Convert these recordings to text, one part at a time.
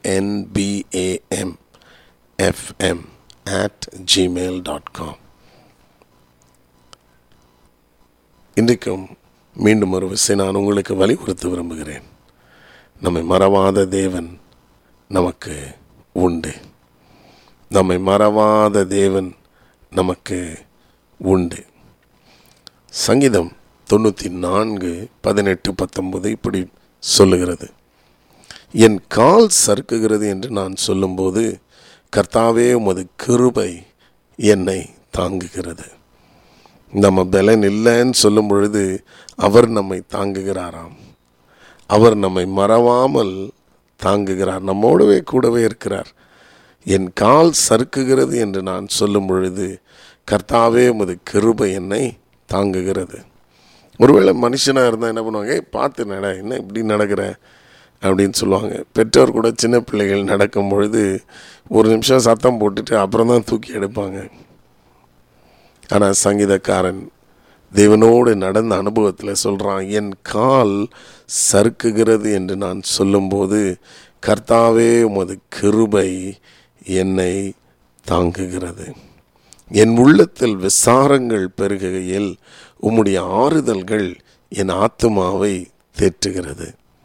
என்பிஏஎம் FM at Gmail dot com இன்றைக்கும் மீண்டும் ஒரு விஷயம் நான் உங்களுக்கு வலியுறுத்த விரும்புகிறேன் நம்மை மறவாத தேவன் நமக்கு உண்டு நம்மை மறவாத தேவன் நமக்கு உண்டு சங்கீதம் தொண்ணூற்றி நான்கு பதினெட்டு பத்தொன்பது இப்படி சொல்லுகிறது என் கால் சறுக்குகிறது என்று நான் சொல்லும்போது கர்த்தாவே உமது கிருபை என்னை தாங்குகிறது நம்ம பலன் இல்லைன்னு சொல்லும் பொழுது அவர் நம்மை தாங்குகிறாராம் அவர் நம்மை மறவாமல் தாங்குகிறார் நம்மோடவே கூடவே இருக்கிறார் என் கால் சறுக்குகிறது என்று நான் சொல்லும் பொழுது கர்த்தாவே உமது கிருபை என்னை தாங்குகிறது ஒருவேளை மனுஷனாக இருந்தால் என்ன பண்ணுவாங்க "ஏய், பார்த்து நட என்ன இப்படி நடக்கிற அப்படின்னு சொல்லுவாங்க பெற்றோர் கூட சின்ன பிள்ளைகள் நடக்கும் பொழுது ஒரு நிமிஷம் சத்தம் போட்டுட்டு அப்புறம் தான் தூக்கி எடுப்பாங்க ஆனால் சங்கீதக்காரன் தேவனோடு நடந்த அனுபவத்தில் சொல்கிறான் என் கால் சறுக்குகிறது என்று நான் சொல்லும்போது கர்த்தாவே உமது கிருபை என்னை தாங்குகிறது என் உள்ளத்தில் விசாரங்கள் பெருகுகையில் உம்முடைய ஆறுதல்கள் என் ஆத்துமாவை தேற்றுகிறது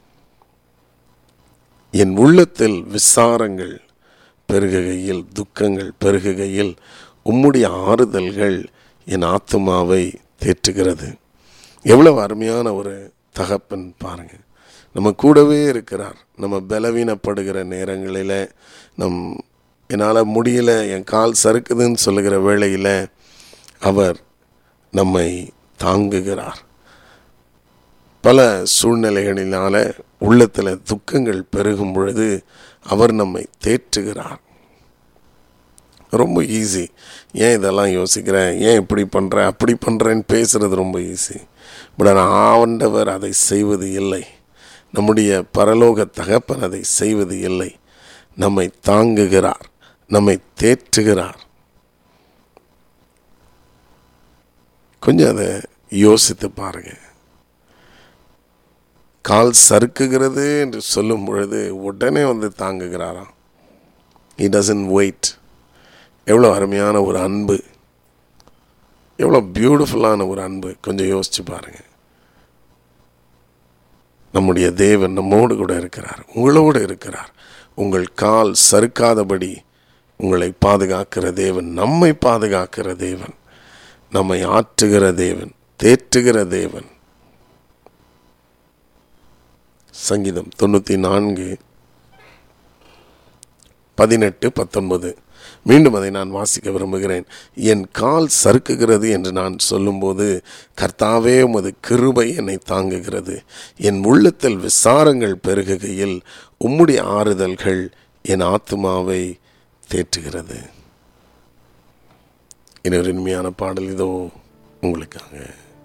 என் உள்ளத்தில் விசாரங்கள் பெருகுகையில் துக்கங்கள் பெருகுகையில் உம்முடைய ஆறுதல்கள் என் ஆத்துமாவை தேற்றுகிறது எவ்வளவு அருமையான ஒரு தகப்பன் பாருங்க நம்ம கூடவே இருக்கிறார் நம்ம பலவீனப்படுகிற நேரங்களில் நம் என்னால் முடியல என் கால் சறுக்குதுன்னு சொல்லுகிற வேளையில் அவர் நம்மை தாங்குகிறார் பல சூழ்நிலைகளினால உள்ளத்தில் துக்கங்கள் பெருகும் பொழுது அவர் நம்மை தேற்றுகிறார் ரொம்ப ஈஸி ஏன் இதெல்லாம் யோசிக்கிறேன் ஏன் இப்படி பண்ணுறேன் அப்படி பண்ணுறேன்னு பேசுறது ரொம்ப ஈஸி பட் ஆனால் ஆண்டவர் அதை செய்வது இல்லை நம்முடைய பரலோக தகப்பன் அதை செய்வது இல்லை நம்மை தாங்குகிறார் நம்மை தேற்றுகிறார் கொஞ்சம் அதை யோசித்து பாருங்க கால் சறுக்குகிறது என்று சொல்லும் பொழுது உடனே வந்து தாங்குகிறாராம் he doesn't வெயிட் எவ்வளோ அருமையான ஒரு அன்பு எவ்வளோ பியூட்டிஃபுல்லான ஒரு அன்பு கொஞ்சம் யோசிச்சு பாருங்க நம்முடைய தேவன் நம்மோடு கூட இருக்கிறார் உங்களோடு இருக்கிறார் உங்கள் கால் சறுக்காதபடி உங்களை பாதுகாக்கிற தேவன் நம்மை பாதுகாக்கிற தேவன் நம்மை ஆற்றுகிற தேவன் தேற்றுகிற தேவன் சங்கீதம் தொண்ணூற்றி நான்கு பதினெட்டு பத்தொன்பது மீண்டும் அதை நான் வாசிக்க விரும்புகிறேன் என் கால் சறுக்குகிறது என்று நான் சொல்லும்போது கர்த்தாவே உமது கிருபை என்னை தாங்குகிறது என் உள்ளத்தில் விசாரங்கள் பெருகுகையில் உம்முடைய ஆறுதல்கள் என் ஆத்துமாவை தேற்றுகிறது இன்னொரு இனிமையான பாடல் இதோ உங்களுக்காக